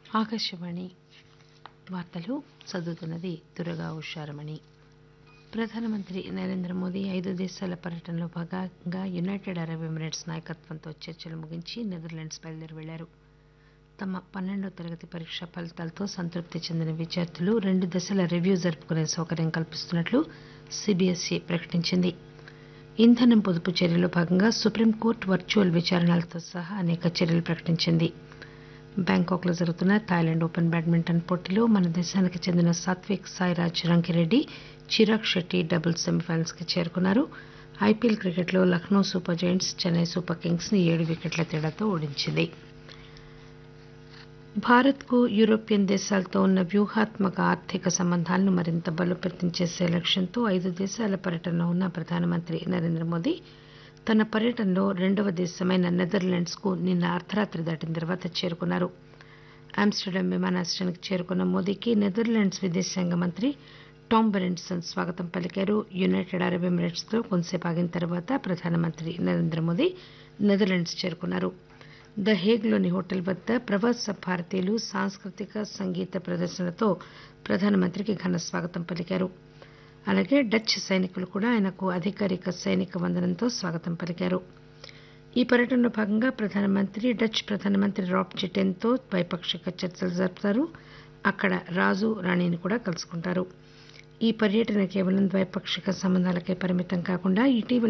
ఆకాశవాణి వార్తలు చదువుతున్నది దుర్గా ఉషారమణి ప్రధానమంత్రి నరేంద్ర మోదీ ఐదు దేశాల పర్యటనలో భాగంగా యునైటెడ్ అరబ్ ఎమిరేట్స్ నాయకత్వంతో చర్చలు ముగించి నెదర్లాండ్స్ బయలుదేరి వెళ్లారు తమ పన్నెండో తరగతి పరీక్ష ఫలితాలతో సంతృప్తి చెందిన విద్యార్థులు రెండు దశల రివ్యూ జరుపుకునే సౌకర్యం కల్పిస్తున్నట్లు సీబీఎస్ఈ ప్రకటించింది ఇంధనం పొదుపు చర్యలో భాగంగా సుప్రీంకోర్టు వర్చువల్ విచారణలతో సహా అనేక చర్యలు ప్రకటించింది బ్యాంకాక్ లో జరుగుతున్న థాయిలాండ్ ఓపెన్ బ్యాడ్మింటన్ పోటీలో మన దేశానికి చెందిన సాత్విక్ సాయిరాజ్ రంకిరెడ్డి చిరాగ్ షెట్టి డబుల్స్ సెమీఫైనల్స్ కి చేరుకున్నారు ఐపీఎల్ క్రికెట్లో Lucknow Super Giants Chennai Super Kings ని ఏడు వికెట్ల తేడాతో ఓడించింది భారత్ కు యూరోపియన్ దేశాలతో ఉన్న వ్యూహాత్మక ఆర్థిక సంబంధాలను మరింత బలోపేతం చేసే లక్ష్యంతో ఐదు దేశాల పర్యటనలో ఉన్న ప్రధానమంత్రి నరేంద్ర మోదీ తన పర్యటనలో రెండవ దేశమైన నెదర్లాండ్స్ కు నిన్న అర్దరాత్రి దాటిన తర్వాత చేరుకున్నారు ఆమ్స్టర్డామ్ విమానాశ్రయానికి చేరుకున్న మోదీకి నెదర్లాండ్స్ విదేశాంగ మంత్రి టామ్ బెరెంట్సన్ స్వాగతం పలికారు యునైటెడ్ అరబ్ ఎమిరేట్స్ లో కొంతసేపు ఆగిన తర్వాత ప్రధానమంత్రి నరేంద్ర మోదీ నెదర్లాండ్స్ చేరుకున్నారు ద హేగ్ లోని హోటల్ వద్ద ప్రవాస భారతీయులు సాంస్కృతిక సంగీత ప్రదర్శనలతో ప్రధానమంత్రికి ఘన స్వాగతం పలికారు అలాగే డచ్ సైనికులు కూడా ఆయనకు అధికారిక సైనిక వందనంతో స్వాగతం పలికారు ఈ పర్యటనలో భాగంగా ప్రధానమంత్రి డచ్ ప్రధానమంత్రి రాబ్ జిటెన్ తో ద్వైపాక్షిక చర్చలు జరుపుతారు అక్కడ రాజు రాణిని కూడా కలుసుకుంటారు ఈ పర్యటన కేవలం ద్వైపాక్షిక సంబంధాలకే పరిమితం కాకుండా ఇటీవల